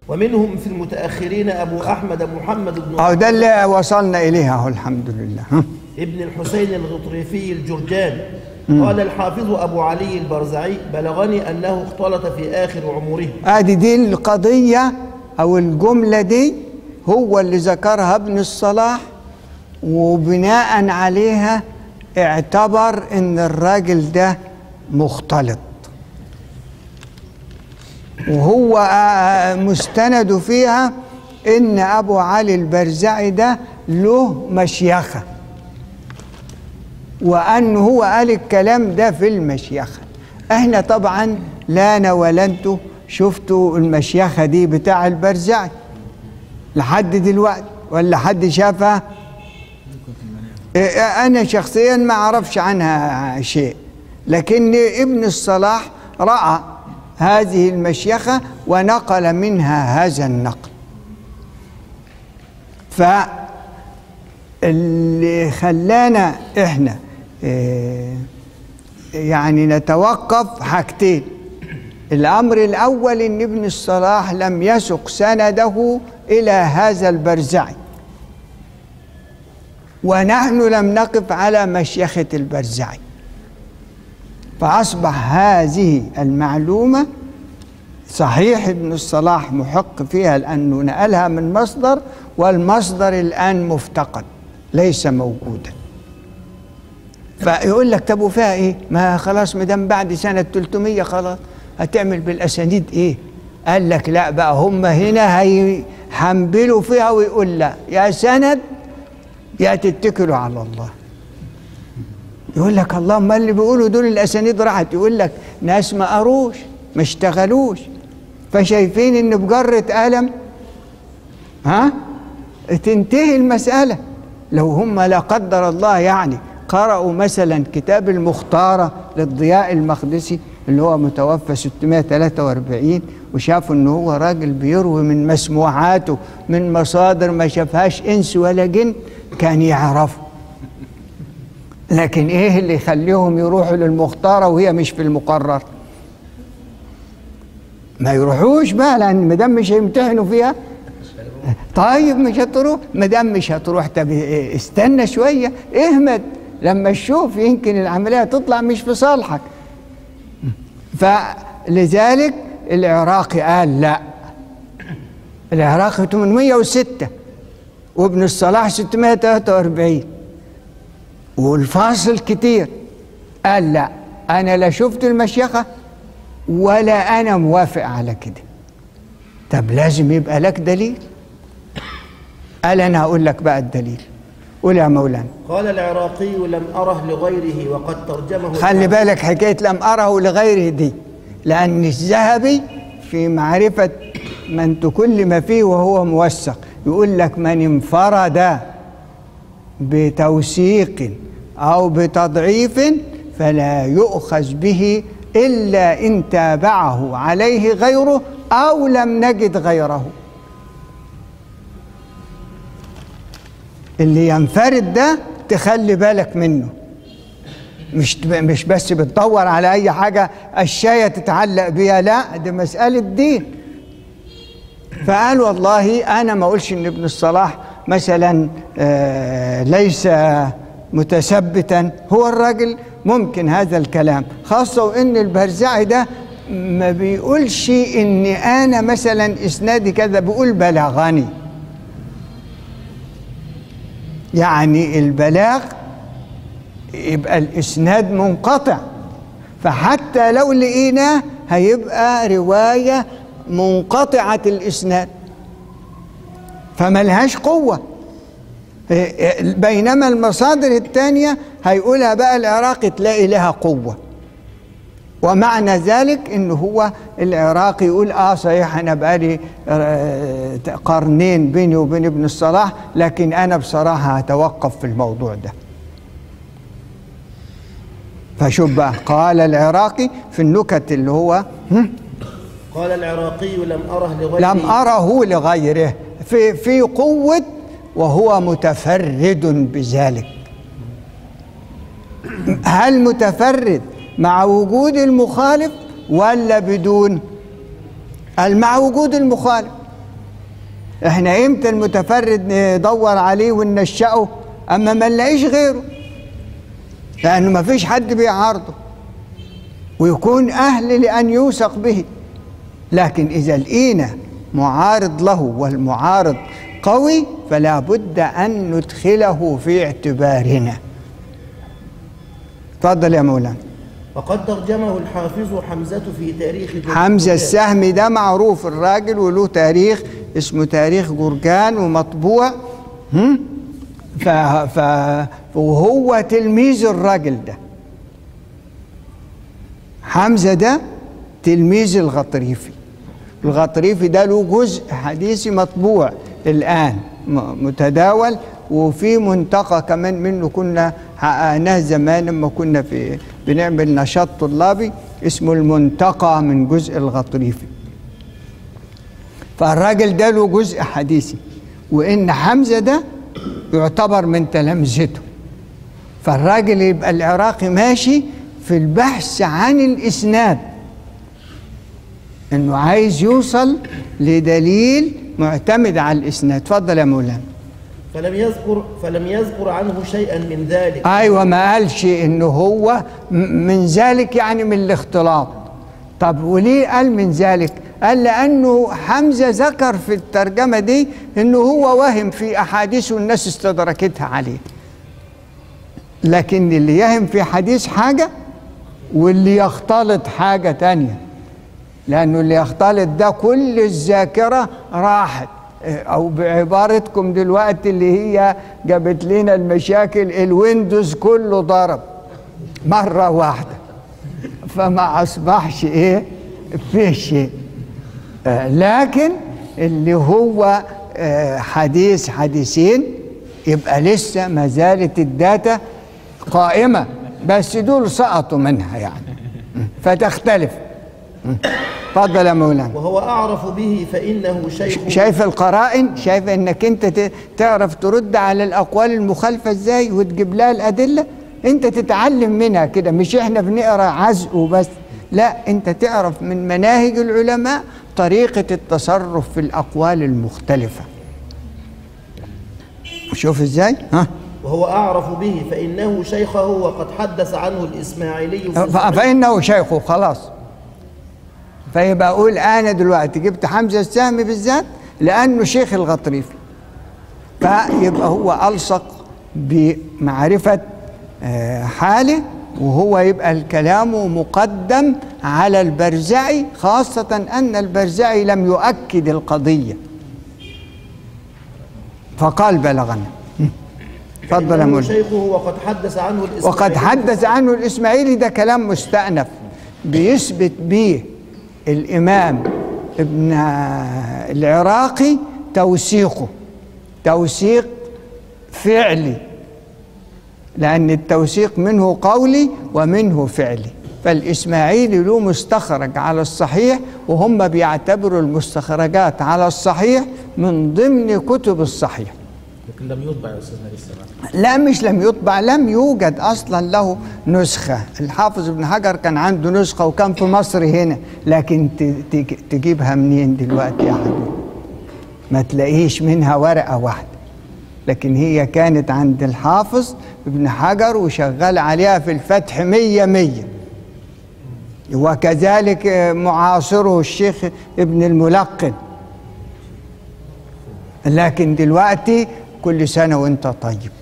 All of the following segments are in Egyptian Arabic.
ومنهم في المتأخرين أبو أحمد محمد بن أو ده اللي وصلنا إليها أهو الحمد لله ها؟ ابن الحسين الغطريفي الجرجاني قال الحافظ أبو علي البرزعي بلغني أنه اختلط في آخر عمره ادي دي القضية او الجملة دي هو اللي ذكرها ابن الصلاح وبناء عليها اعتبر ان الراجل ده مختلط وهو آه، مستند فيها ان ابو علي البرزعي ده له مشيخه وأن هو قال الكلام ده في المشيخة احنا طبعا لا أنا ولا انتوا شفتوا المشيخة دي بتاع البرزعي لحد دلوقتي ولا حد شافها إيه، أنا شخصيا ما أعرفش عنها شيء لكن ابن الصلاح رأى هذه المشيخة ونقل منها هذا النقل فاللي خلانا احنا إيه، يعني نتوقف حاجتين الأمر الأول أن ابن الصلاح لم يسق سنده إلى هذا البرزعي ونحن لم نقف على مشيخة البرزعي فأصبح هذه المعلومة صحيح ابن الصلاح محق فيها لأنه نقلها من مصدر والمصدر الآن مفتقد ليس موجودا فيقول لك طب وفيها ايه؟ ما خلاص ما دام بعد سنه 300 خلاص هتعمل بالاسانيد ايه؟ قال لك لا بقى هم هنا هيحنبلوا فيها ويقول لا يا سند يا تتكلوا على الله يقول لك الله ما اللي بيقولوا دول الاسانيد راحت يقول لك ناس ما قروش ما اشتغلوش فشايفين ان بجرة قلم ها تنتهي المسألة لو هم لا قدر الله يعني قرأوا مثلا كتاب المختارة للضياء المقدسي اللي هو متوفى 643 وشافوا ان هو راجل بيروي من مسموعاته من مصادر ما شافهاش انس ولا جن كان يعرفوا لكن ايه اللي يخليهم يروحوا للمختارة وهي مش في المقرر ما يروحوش بقى لان ما دام مش هيمتحنوا فيها طيب مش هتروح ما دام مش هتروح طب استنى شويه اهمد لما تشوف يمكن العمليه تطلع مش في صالحك فلذلك العراقي قال لا العراقي 806 وابن الصلاح 643 والفاصل كتير قال لا انا لا شفت المشيخه ولا انا موافق على كده طب لازم يبقى لك دليل قال انا هقول لك بقى الدليل قول يا مولانا قال العراقي لم أره لغيره وقد ترجمه خلي بالك حكايه لم اره لغيره دي لان الذهبي في معرفه من تكلم فيه وهو موثق يقول لك من انفرد بتوثيق او بتضعيف فلا يؤخذ به الا ان تابعه عليه غيره او لم نجد غيره اللي ينفرد ده تخلي بالك منه مش مش بس بتدور على اي حاجه الشايه تتعلق بيها لا دي مساله دين فقال والله انا ما اقولش ان ابن الصلاح مثلا آه ليس متثبتا هو الراجل ممكن هذا الكلام خاصه وان البرزعي ده ما بيقولش ان انا مثلا اسنادي كذا بيقول بلغني يعني البلاغ يبقى الاسناد منقطع فحتى لو لقيناه هيبقى روايه منقطعه الاسناد فملهاش قوه بينما المصادر الثانيه هيقولها بقى العراقي تلاقي لها قوه ومعنى ذلك ان هو العراقي يقول اه صحيح انا بقالي آه، قرنين بيني وبين ابن الصلاح لكن انا بصراحه هتوقف في الموضوع ده فشوف بقى قال العراقي في النكت اللي هو هم؟ قال العراقي لم أره لغيره لم أره لغيره في في قوة وهو متفرد بذلك هل متفرد مع وجود المخالف ولا بدون قال مع وجود المخالف احنا امتى المتفرد ندور عليه وننشأه اما ما نلاقيش غيره لانه ما فيش حد بيعارضه ويكون اهل لان يوثق به لكن اذا لقينا معارض له والمعارض قوي فلا بد ان ندخله في اعتبارنا تفضل يا مولانا وقد ترجمه الحافظ حمزة في تاريخ جرجان. حمزة السهمي ده معروف الراجل وله تاريخ اسمه تاريخ جرجان ومطبوع هم؟ ف... ف... وهو تلميذ الراجل ده حمزة ده تلميذ الغطريفي الغطريفي ده له جزء حديثي مطبوع الآن م- متداول وفي منتقى كمان منه كنا حققناه زمان لما كنا في بنعمل نشاط طلابي اسمه المنتقى من جزء الغطريفي فالراجل ده له جزء حديثي وإن حمزة ده يعتبر من تلامذته فالراجل يبقى العراقي ماشي في البحث عن الإسناد انه عايز يوصل لدليل معتمد على الاسناد اتفضل يا مولانا فلم يذكر فلم يذكر عنه شيئا من ذلك ايوه ما قالش انه هو م- من ذلك يعني من الاختلاط طب وليه قال من ذلك قال لانه حمزه ذكر في الترجمه دي انه هو وهم في احاديث والناس استدركتها عليه لكن اللي يهم في حديث حاجه واللي يختلط حاجه تانيه لانه اللي يختلط ده كل الذاكره راحت او بعبارتكم دلوقتي اللي هي جابت لنا المشاكل الويندوز كله ضرب مره واحده فما اصبحش ايه فيه شيء آه، لكن اللي هو آه، حديث حديثين يبقى لسه ما زالت الداتا قائمه بس دول سقطوا منها يعني فتختلف اتفضل يا مولانا وهو أعرف به فإنه شيخ شايف القرائن شايف انك انت ت- تعرف ترد على الاقوال المخالفه ازاي وتجيب لها الادله انت تتعلم منها كده مش احنا بنقرا عزق وبس لا انت تعرف من مناهج العلماء طريقه التصرف في الاقوال المختلفه شوف ازاي ها وهو أعرف به فإنه شيخه وقد حدث عنه الإسماعيلي في ف- صحيح- فانه شيخه خلاص فيبقى اقول انا دلوقتي جبت حمزه السهمي بالذات لانه شيخ الغطريفي فيبقى هو الصق بمعرفه آه، حاله وهو يبقى الكلام مقدم على البرزعي خاصه ان البرزعي لم يؤكد القضيه فقال بلغنا تفضل يا فإنه مولانا شيخه وقد حدث عنه الإسماعيلي وقد حدث عنه الإسماعيلي ده كلام مستأنف بيثبت به الإمام ابن العراقي توثيقه توثيق فعلي لأن التوثيق منه قولي ومنه فعلي فالإسماعيلي له مستخرج على الصحيح وهم بيعتبروا المستخرجات على الصحيح من ضمن كتب الصحيح لكن لم يطبع يا استاذنا لسه بقى. لا مش لم يطبع لم يوجد اصلا له نسخه الحافظ ابن حجر كان عنده نسخه وكان في مصر هنا لكن ت- ت- تجيبها منين دلوقتي يا حبيبي ما تلاقيش منها ورقه واحده لكن هي كانت عند الحافظ ابن حجر وشغال عليها في الفتح مية مية وكذلك معاصره الشيخ ابن الملقن لكن دلوقتي كل سنة وانت طيب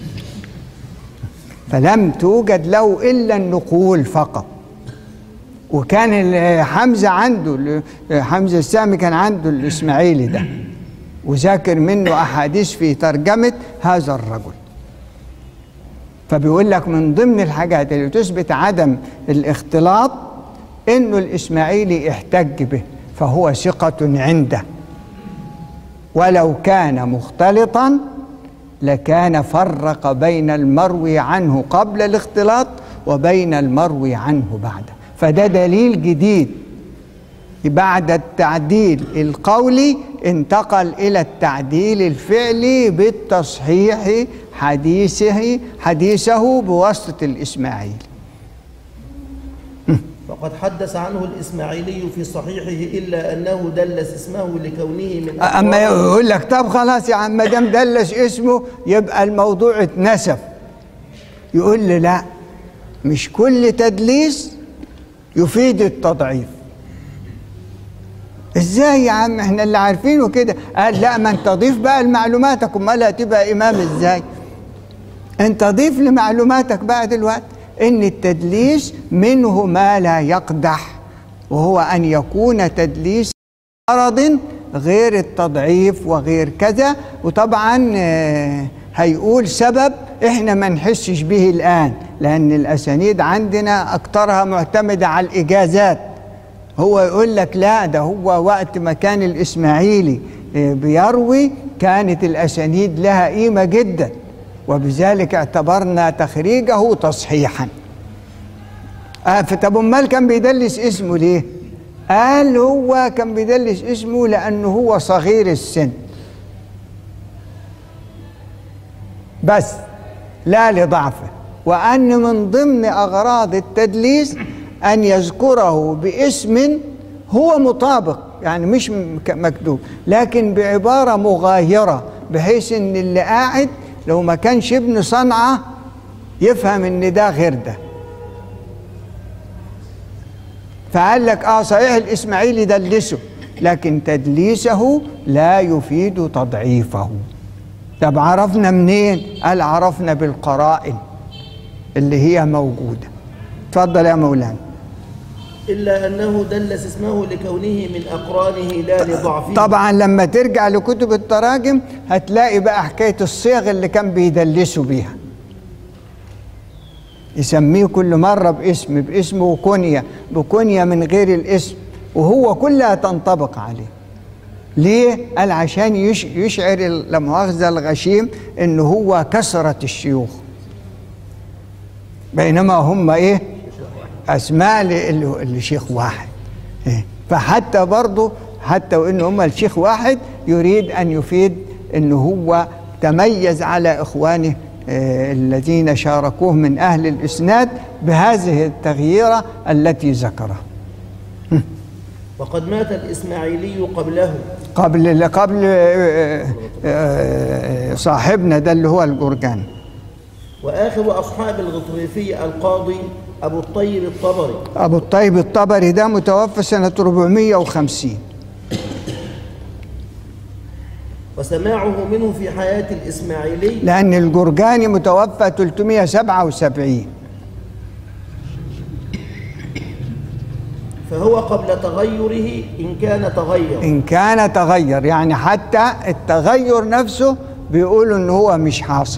فلم توجد له إلا النقول فقط وكان ال- حمزة عنده ال- حمزة السامي كان عنده الإسماعيلي ده وذاكر منه أحاديث في ترجمة هذا الرجل فبيقول لك من ضمن الحاجات اللي تثبت عدم الاختلاط انه الاسماعيلي احتج به فهو ثقة عنده ولو كان مختلطا لكان فرق بين المروي عنه قبل الاختلاط وبين المروي عنه بعده فده دليل جديد بعد التعديل القولي انتقل الى التعديل الفعلي بالتصحيح حديثه حديثه بواسطه الاسماعيلي وقد حدث عنه الإسماعيلي في صحيحه إلا أنه دلس اسمه لكونه من اما أقوال- يقول لك طب خلاص يا عم ما دام دلش اسمه يبقى الموضوع اتنسف يقول لي لا مش كل تدليس يفيد التضعيف ازاي يا عم احنا اللي عارفينه كده قال لا ما انت ضيف بقى لمعلوماتك امال هتبقى امام ازاي انت ضيف لمعلوماتك بقى دلوقتي ان التدليس منه ما لا يقدح وهو ان يكون تدليس غرض غير التضعيف وغير كذا وطبعا آه، هيقول سبب احنا ما نحسش به الان لان الاسانيد عندنا اكثرها معتمده على الاجازات هو يقول لك لا ده هو وقت ما كان الاسماعيلي آه، بيروي كانت الاسانيد لها قيمه جدا وبذلك اعتبرنا تخريجه تصحيحا آه طب امال كان بيدلس اسمه ليه؟ قال هو كان بيدلس اسمه لانه هو صغير السن بس لا لضعفه وان من ضمن اغراض التدليس ان يذكره باسم هو مطابق يعني مش م- ك- مكتوب لكن بعباره مغايره بحيث ان اللي قاعد لو ما كانش ابن صنعه يفهم ان ده غير ده فقال لك اه صحيح الاسماعيلي دلسه لكن تدليسه لا يفيد تضعيفه طب عرفنا منين قال عرفنا بالقرائن اللي هي موجوده اتفضل يا مولانا إلا أنه دلس اسمه لكونه من أقرانه لا لضعفه طبعا لما ترجع لكتب التراجم هتلاقي بقى حكايه الصيغ اللي كان بيدلسوا بيها يسميه كل مره باسم باسم وكنيه بكنيه من غير الاسم وهو كلها تنطبق عليه ليه؟ قال عشان يش يشعر ال- لا مؤاخذة الغشيم ان هو كثرة الشيوخ بينما هم ايه؟ اسماء ل- ل- لشيخ واحد إيه؟ فحتى برضه حتى وان هم الشيخ واحد يريد ان يفيد ان هو تميز على اخوانه آه، الذين شاركوه من اهل الاسناد بهذه التغييره التي ذكرها وقد مات الإسماعيلي قبله قبل قبل آه، آه، صاحبنا ده اللي هو الجرجاني وآخر أصحاب الغطريفي القاضي أبو الطيب الطبري ابو الطيب الطبري ده متوفى سنه 450 وسماعه منه في حياة الإسماعيلي لان الجرجاني متوفى 377 فهو قبل تغيره إن كان تغير ان كان تغير يعني حتى التغير نفسه بيقولوا ان هو مش حاصل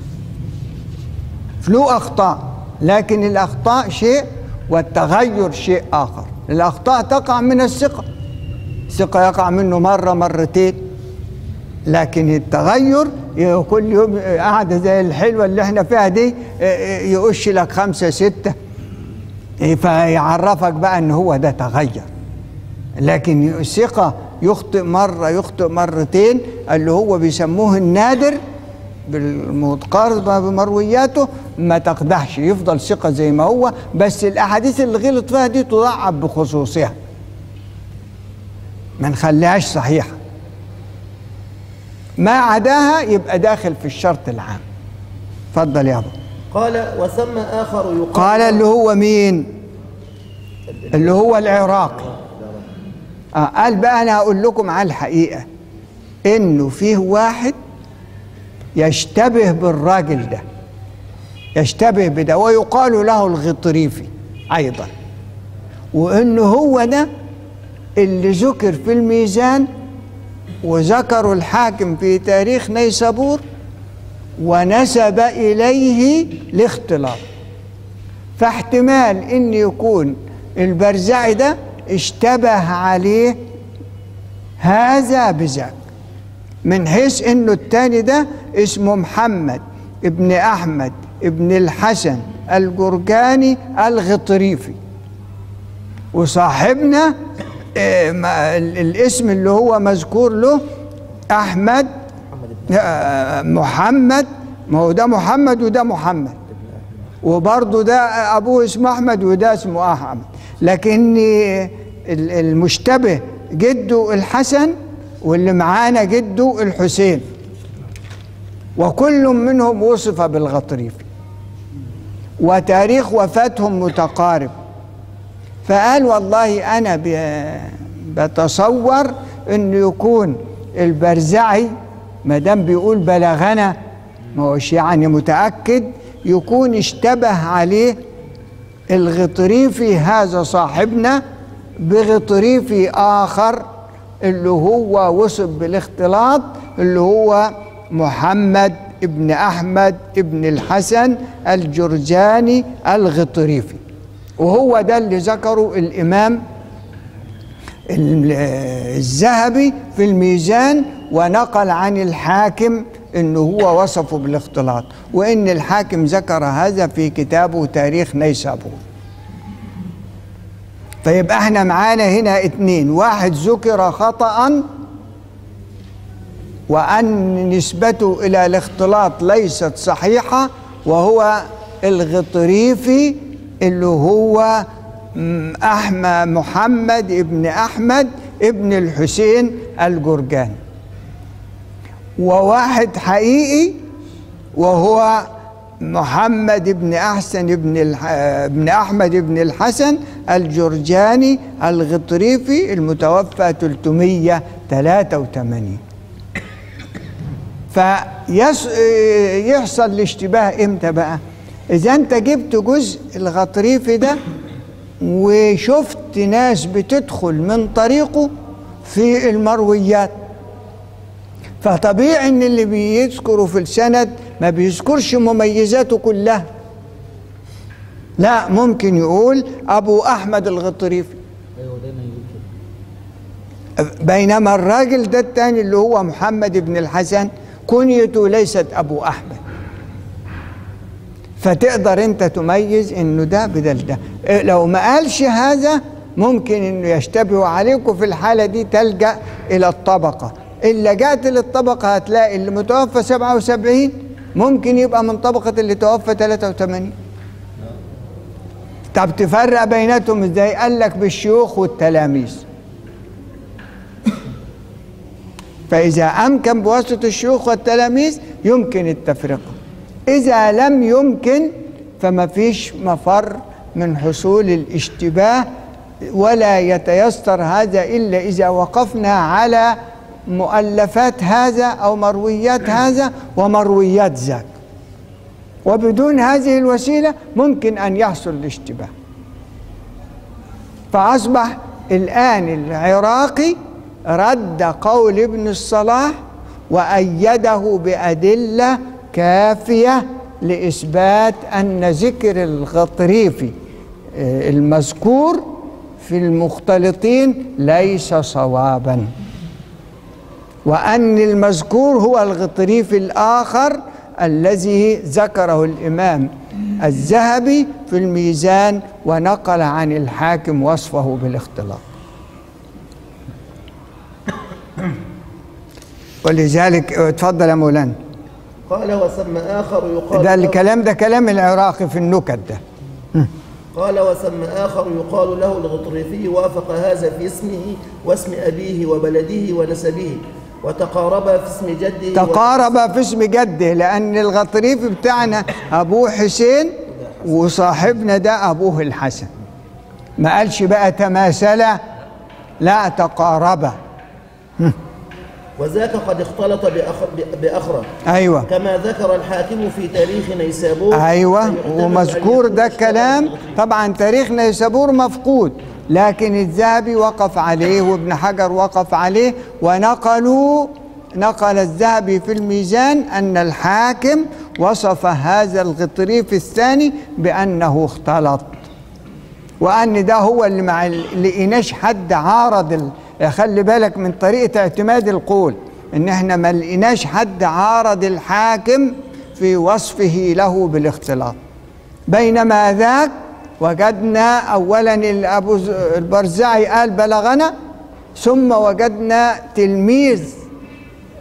له اخطاء لكن الاخطاء شيء والتغير شيء اخر الاخطاء تقع من الثقه الثقه يقع منه مره مرتين لكن التغير ي- كل يوم قاعده زي الحلوه اللي احنا فيها دي اه، اه، يقش لك خمسه سته اه، فيعرفك بقى ان هو ده تغير لكن الثقة يخطئ مرة يخطئ مرتين اللي هو بيسموه النادر بالمقاربة بمروياته ما تقدحش يفضل ثقة زي ما هو بس الأحاديث اللي غلط فيها دي تضعف بخصوصها ما نخليهاش صحيحة ما عداها يبقى داخل في الشرط العام اتفضل يا ابو قال وثم آخر يقال قال اللي هو مين اللي هو العراقي آه قال بقى انا هقول لكم على الحقيقه انه فيه واحد يشتبه بالراجل ده يشتبه بده ويقال له الغطريفي ايضا وانه هو ده اللي ذكر في الميزان وذكروا الحاكم في تاريخ نيسابور ونسب اليه الاختلاط فاحتمال ان يكون البرزعي ده اشتبه عليه هذا بذاك من حيث انه التاني ده اسمه محمد ابن احمد ابن الحسن الجرجاني الغطريفي وصاحبنا آه، ما- ال- الاسم اللي هو مذكور له احمد آه، محمد ما هو ده محمد وده محمد وبرضه ده ابوه اسمه احمد وده اسمه احمد لكن ال- المشتبه جده الحسن واللي معانا جده الحسين وكل منهم وصف بالغطريفي وتاريخ وفاتهم متقارب فقال والله انا ب- بتصور انه يكون البرزعي ما دام بيقول بلغنا ما هوش يعني متاكد يكون اشتبه عليه الغطريفي هذا صاحبنا بغطريفي اخر اللي هو وصف بالاختلاط اللي هو محمد ابن احمد ابن الحسن الجرجاني الغطريفي وهو ده اللي ذكره الامام ال- الذهبي في الميزان ونقل عن الحاكم انه هو وصفه بالاختلاط وان الحاكم ذكر هذا في كتابه تاريخ نيسابور فيبقى احنا معانا هنا اتنين واحد ذكر خطأ وأن نسبته إلى الاختلاط ليست صحيحة وهو الغطريفي اللي هو م- أحمد محمد ابن أحمد ابن الحسين الجرجاني وواحد حقيقي وهو محمد بن أحسن بن الح... ابن أحمد بن الحسن الجرجاني الغطريفي المتوفى 383 فيحصل الاشتباه امتى بقى اذا انت جبت جزء الغطريفي ده وشفت ناس بتدخل من طريقه في المرويات فطبيعي ان اللي بيذكره في السند ما بيذكرش مميزاته كلها لا ممكن يقول ابو احمد الغطريفي ايوه دايما يقول كده بينما الراجل ده التاني اللي هو محمد بن الحسن كنيته ليست ابو احمد فتقدر انت تميز انه ده بدل ده إيه لو ما قالش هذا ممكن انه يشتبه عليك وفي الحاله دي تلجا الى الطبقه ان لجأت للطبقه هتلاقي اللي متوفى 77 ممكن يبقى من طبقه اللي توفى 83 طب تفرق بيناتهم ازاي قال لك بالشيوخ والتلاميذ فإذا أمكن بواسطة الشيوخ والتلاميذ يمكن التفرقة إذا لم يمكن فما فيش مفر من حصول الاشتباه ولا يتيسر هذا إلا إذا وقفنا على مؤلفات هذا أو مرويات هذا ومرويات ذاك وبدون هذه الوسيلة ممكن أن يحصل الاشتباه فأصبح الآن العراقي رد قول ابن الصلاح وأيده بأدلة كافية لإثبات أن ذكر الغطريفي آه، المذكور في المختلطين ليس صوابا وأن المذكور هو الغطريفي الآخر الذي ذكره الإمام الذهبي في الميزان ونقل عن الحاكم وصفه بالاختلاط ولذلك اتفضل يا مولانا قال وسمى آخر يقال ده له- الكلام ده كلام العراقي في النكت ده قال وسمى آخر يقال له الغطريفي وافق هذا في اسمه واسم أبيه وبلده ونسبه وتقاربا في اسم جده تقارب في اسم جده لأن الغطريفي بتاعنا أبوه حسين وصاحبنا ده أبوه الحسن ما قالش بقى تماثلا لا تقاربا وذاك قد اختلط بأخ- بأخرى أيوة كما ذكر الحاكم في تاريخ نيسابور ايوه فيحتمل ومذكور أن ده يكون الكلام اشتبه طبعا تاريخ نيسابور مفقود لكن الذهبي وقف عليه وابن حجر وقف عليه ونقلوا نقل الذهبي في الميزان ان الحاكم وصف هذا الغطريف الثاني بانه اختلط وان ده هو اللي مع اللي لقيناش حد عارض ال... خلي بالك من طريقه اعتماد القول ان احنا ما لقيناش حد عارض الحاكم في وصفه له بالاختلاط بينما ذاك وجدنا اولا الابو ز- البرزعي قال بلغنا ثم وجدنا تلميذ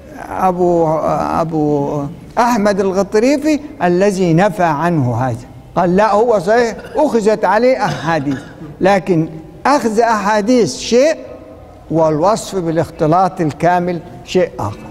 ابو ابو احمد الغطريفي الذي نفى عنه هذا قال لا هو صحيح أخذت عليه أحاديث لكن أخذ أحاديث شيء والوصف بالاختلاط الكامل شيء آخر